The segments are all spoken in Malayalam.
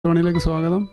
ടോണിയിലേക്ക് സ്വാഗതം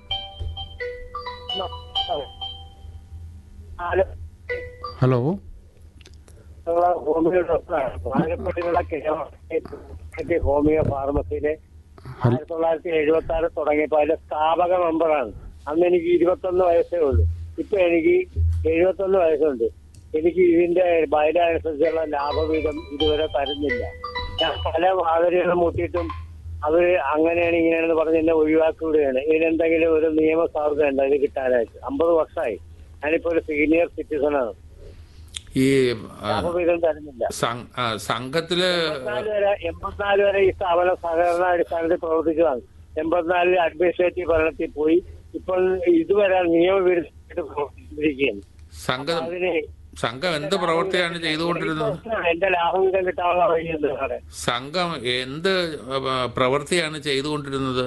ഹലോ ഹോമിയോ ഡോക്ടറാണ് പാലപ്പെട്ടിലുള്ള കേരള ഹോമിയോ ഫാർമസിയിലെ ഹൽ- ആയിരത്തി തൊള്ളായിരത്തി എഴുപത്തി ആറ് തുടങ്ങിയപ്പോ അതിന്റെ സ്ഥാപക മെമ്പറാണ് അന്ന് എനിക്ക് ഇരുപത്തൊന്ന് വയസ്സേ ഉള്ളൂ ഇപ്പൊ എനിക്ക് എഴുപത്തൊന്ന് വയസ്സുണ്ട് എനിക്ക് ഇതിന്റെ ബയല അനുസരിച്ചുള്ള ലാഭവിധം ഇതുവരെ തരുന്നില്ല ഞാൻ പല മാതിരികളും മുട്ടിയിട്ടും അവര് അങ്ങനെയാണ് ഇങ്ങനെയാണെന്ന് പറഞ്ഞ് എന്നെ ഒഴിവാക്കുകയാണ് ഇതിനെന്തെങ്കിലും ഒരു നിയമ സാധ്യത ഉണ്ട് ഇത് കിട്ടാനായിട്ട് അമ്പത് വർഷമായി ഞാനിപ്പോ ഒരു സീനിയർ സിറ്റിസൺ ആണ് ഈ ആ, ലാഭവിധം തരുന്നില്ല സം- ആ, സംഘത്തില് എൺപത്തിനാല് വരെ എൺപത്തിനാല് വരെ ഈ സ്ഥാപനം സഹകരണ അടിസ്ഥാനത്തിൽ പ്രവർത്തിച്ചതാണ് എൺപത്തിനാലിൽ അഡ്മിനിസ്ട്രേറ്റീവ് ഭരണത്തിൽ പോയി ഇപ്പോൾ ഇതുവരെ നിയമവിരുദ്ധമായിട്ട് പ്രവർത്തിച്ചിരിക്കുകയാണ് സംഘം അതിന് സംഘം എന്ത് പ്രവൃത്തിയാണ് ചെയ്തുകൊണ്ടിരുന്നത് എന്റെ ലാഭവിധം കിട്ടാനുള്ള വഴിയുണ്ട് സാറേ സംഘം എന്ത് ആ, പ്രവൃത്തിയാണ് ചെയ്തുകൊണ്ടിരുന്നത്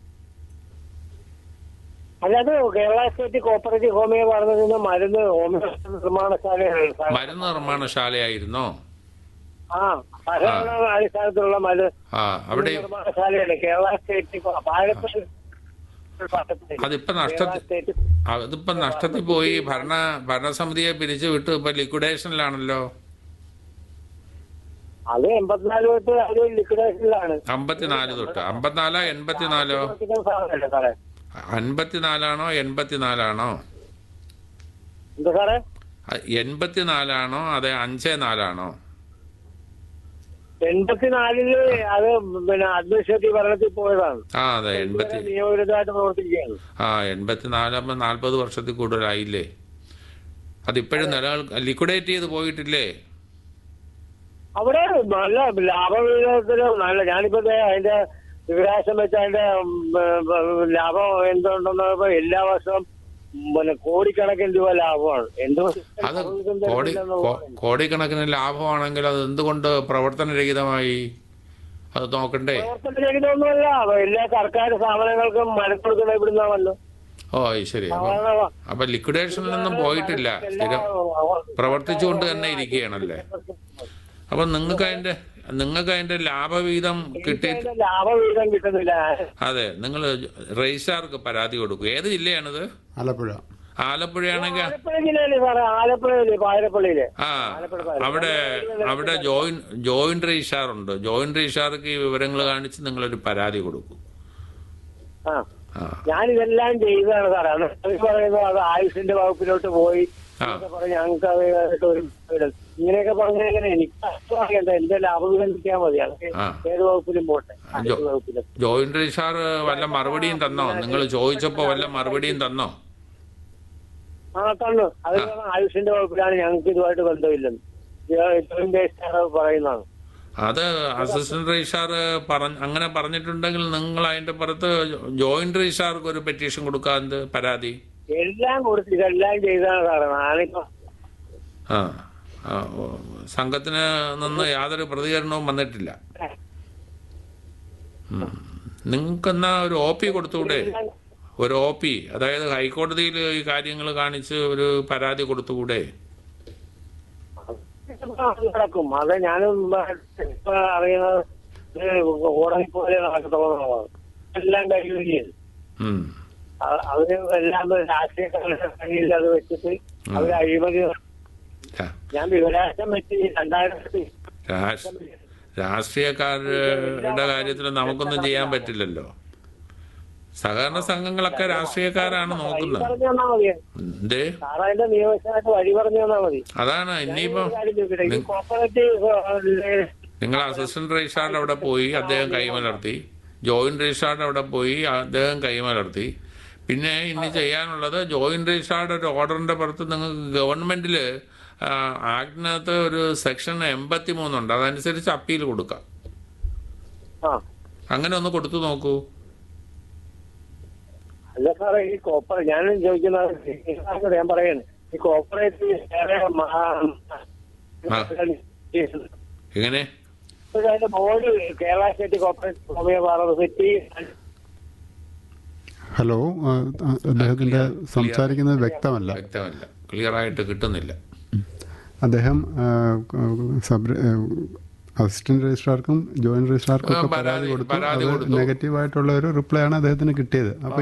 അല്ലാതെ കേരള സ്റ്റേറ്റ് കോപ്പറേറ്റീവ് ഹോമിയോ പറഞ്ഞതിന് മരുന്ന് ഹോമിയോ നിർമ്മാണശാലയാണ് സാർ. മരുന്ന് നിർമ്മാണശാലയായിരുന്നോ ആ സഹകരണ അടിസ്ഥാനത്തിലുള്ള മരുന്ന് ആ അവിടെ നിർമ്മാണശാലയാണ് കേരള സ്റ്റേറ്റ് കോ- പാലക്കാട് പട്ടത്തിൽ. അതിപ്പോ നഷ്ട കേരള സ്റ്റേറ്റ് അതിപ്പോ നഷ്ടത്തിൽ പോയി ഭരണ ഭരണസമിതിയെ പിരിച്ചു വിട്ടു ഇപ്പൊ ലിക്വിഡേഷനിലാണല്ലോ അത് എൺപത്തിനാല് തൊട്ട് അത് ലിക്വിഡേഷനിലാണ് അമ്പത്തിനാല് തൊട്ട് അമ്പത്തിനാലോ എൺപത്തിനാലോ സാറല്ലേ സാറേ അൻപത്തിനാലാണോ എൺപത്തിനാലാണോ എന്താ സാറേ അ- എൺപത്തിനാലാണോ അതെ അഞ്ചേ നാലാണോ എൺപത്തിനാലില് അത് പിന്നെ അഡ്മിനിസ്ട്രേറ്റീവ് ഭരണത്തിൽ പോയതാണ് ആ അതെ എൺപത്തി ഇതുവരെ നിയമവിരുദ്ധമായിട്ട് പ്രവർത്തിക്കുകയാണ് ആ എൺപത്തിനാലാകുമ്പോൾ നാൽപ്പത് വർഷത്തിൽ കൂടുതലായില്ലേ അതിപ്പോഴും നിലനിൽ ലിക്വിഡേറ്റ് ചെയ്ത് പോയിട്ടില്ലേ അവിടെ നല്ല ലാഭവിഹിതത്തിന് നല്ല ഞാനിപ്പോ ദേ അതിന്റെ വിവരാശം വെച്ച് അതിന്റെ ഉം, ഉം, ലാഭം എന്തുണ്ടെന്ന് നോക്കുമ്പോ എല്ലാ വർഷവും പിന്നെ കോടിക്കണക്കിന് രൂപ ലാഭമാണ് എന്ത് അത് കോടി കോ- കോടിക്കണക്കിന് ലാഭമാണെങ്കിൽ അത് എന്തുകൊണ്ട് പ്രവർത്തനരഹിതമായി അത് നോക്കണ്ടേ പ്രവർത്തനരഹിതമൊന്നുമല്ല എല്ലാ സർക്കാർ സ്ഥാപനങ്ങൾക്കും മരം കൊടുക്കുന്ന ഇവിടുന്നാണല്ലോ ഓ അത് ശരി അപ്പൊ അപ്പൊ ലിക്വിഡേഷനിൽ നിന്നും പോയിട്ടില്ല സ്ഥിരം പ്രവർത്തിച്ചുകൊണ്ട് തന്നെ ഇരിക്കുകയാണല്ലേ അപ്പൊ നിങ്ങൾക്ക് അതിന്റെ നിങ്ങൾക്ക് അതിന്റെ ലാഭവിഹിതം കിട്ടി അതിന്റെ ലാഭവിഹിതം കിട്ടുന്നില്ല അതെ നിങ്ങൾ രജിസ്ട്രാർക്ക് പരാതി കൊടുക്കും ഏത് ജില്ലയാണിത് ആലപ്പുഴ ആലപ്പുഴയാണെങ്കിൽ ആലപ്പുഴ ജില്ലയില് സാറേ ആലപ്പുഴയില് പാലപ്പള്ളിയില് ആ അവിടെ അവിടെ ജോയിൻ ജോയിന്റ് രജിസ്ട്രാർ ഉണ്ട് ജോയിന്റ് രജിസ്ട്രാർക്ക് ഈ വിവരങ്ങൾ കാണിച്ച് നിങ്ങളൊരു പരാതി കൊടുക്കും ആ ആ ഞാനിതെല്ലാം ചെയ്തതാണ് സാറേ അന്ന് അവർ പറയുന്നു അത് ആയുഷിന്റെ വകുപ്പിലോട്ട് പോയി ആ. എന്നൊക്കെ പറഞ്ഞ് ഞങ്ങൾക്ക് അത് ഒരു ഇത് ഇങ്ങനെയൊക്കെ പറഞ്ഞാൽ എനിക്ക് അറിയണ്ട എന്റെ ലാഭവിധം കിട്ടിയാൽ മതി അതൊക്കെ ആ. ഏത് വകുപ്പിലും പോട്ടെ ആയുഷ് ജോ- വകുപ്പിലും ജോയിന്റ് രജിസ്ട്രാർ വല്ല മറുപടിയും തന്നോ നിങ്ങൾ ചോദിച്ചപ്പോ വല്ല മറുപടിയും തന്നോ ആ തന്നു അത് കാരണം ആയുഷിന്റെ വകുപ്പിലാണ് ഞങ്ങൾക്ക് ഇതുമായിട്ട് ബന്ധമില്ലെന്ന് ജോയിന്റ് രജിസ്ട്രാർ പറയുന്നതാണ് അത് അസിസ്റ്റന്റ് രജിസ്ട്രാർ പറഞ്ഞ അങ്ങനെ പറഞ്ഞിട്ടുണ്ടെങ്കിൽ നിങ്ങൾ അതിന്റെ പുറത്ത് ജോയിന്റ് രജിസ്ട്രാർക്ക് ഒരു പെറ്റീഷൻ കൊടുക്കാറുണ്ട് പരാതി എല്ലാം കൊടുത്ത് ഇതെല്ലാം ചെയ്താണ് സാറേ ഞാനിപ്പോ ആ ആ, ഓ, സംഘത്തിന് നിന്ന് യാതൊരു പ്രതികരണവും വന്നിട്ടില്ല നിങ്ങൾക്കെന്നാ ഒരു ഒ പി കൊടുത്തൂടെ ഒരു ഒ പി അതായത് ഹൈക്കോടതിയിൽ ഈ കാര്യങ്ങൾ കാണിച്ച് ഒരു പരാതി കൊടുത്തുകൂടെ നടക്കും അത് ഞാനും ഇപ്പൊ അറിയുന്നത് ഇത് ഓടങ്ങി പോലെ നടക്കത്തോളം എല്ലാം കഴിയുകയും ഉം. അവര് എല്ലാം രാഷ്ട്രീയക്കാരുടെ കയ്യിൽ അത് വെച്ചിട്ട് അവര് അഴിമതി രാ- ഞാൻ വിവരാശം വെച്ച് രണ്ടായിരത്തി രാഷ്- രാഷ്ട്രീയക്കാരുടെ കാര്യത്തിൽ നമുക്കൊന്നും ചെയ്യാൻ പറ്റില്ലല്ലോ സഹകരണ സംഘങ്ങളൊക്കെ രാഷ്ട്രീയക്കാരാണ് വഴി നോക്കുന്നത് പറഞ്ഞു തന്നാ മതി എന്തേ സാറതിന്റെ നിയമവശമായിട്ട് വഴി പറഞ്ഞു തന്നാ മതി അതാണ് ഇനിയിപ്പോ ഒരു കാര്യം ചോദിക്കട്ടെ? ഈ നി- കോപ്പറേറ്റീവ് നിങ്ങൾ അസിസ്റ്റന്റ് രജിസ്ട്രാറിന്റെ അവിടെ പോയി അദ്ദേഹം കൈമലർത്തി ജോയിന്റ് രജിസ്ട്രാറിന്റെ അവിടെ പോയി അദ്ദേഹം കൈമലർത്തി പിന്നെ ഇനി ചെയ്യാനുള്ളത് ജോയിന്റ് രജിസ്ട്രാറുടെ ഒരു ഓർഡറിന്റെ പുറത്ത് നിങ്ങൾക്ക് ഗവൺമെന്റിൽ ആക്ടിനകത്ത് ഒരു സെക്ഷൻ എൺപത്തി മൂന്നുണ്ട് അതനുസരിച്ച് അപ്പീൽ കൊടുക്കാം ആ അങ്ങനെ ഒന്ന് കൊടുത്തു നോക്കൂ അല്ല സാറേ ഈ കോപ്പറ ഞാനും ചോദിക്കുന്നത് ഞാൻ പറയാണ് ഈ കോപ്പറേറ്റീവ് വേറെ ആ. എങ്ങനെ അതിന്റെ board Kerala state cooperative homoeo pharmacity hello ആ, ആ, അദ്ദേഹത്തിന്റെ സംസാരിക്കുന്നത് വ്യക്തമല്ല വ്യക്തമല്ല ക്ലിയർ ആയിട്ട് കിട്ടുന്നില്ല അദ്ദേഹം ആ, സബ് ആ, അസിസ്റ്റന്റ് രജിസ്ട്രാർക്കും ജോയിന്റ് രജിസ്ട്രാർക്കും ഒക്കെ ആ, പരാതി- പരാതി കൊടുത്തു പരാതി അത് കൊടുത്തു. നെഗറ്റീവ് ആയിട്ടുള്ള ഒരു റിപ്ലൈ ആണ് അദ്ദേഹത്തിന് കിട്ടിയത് അപ്പൊ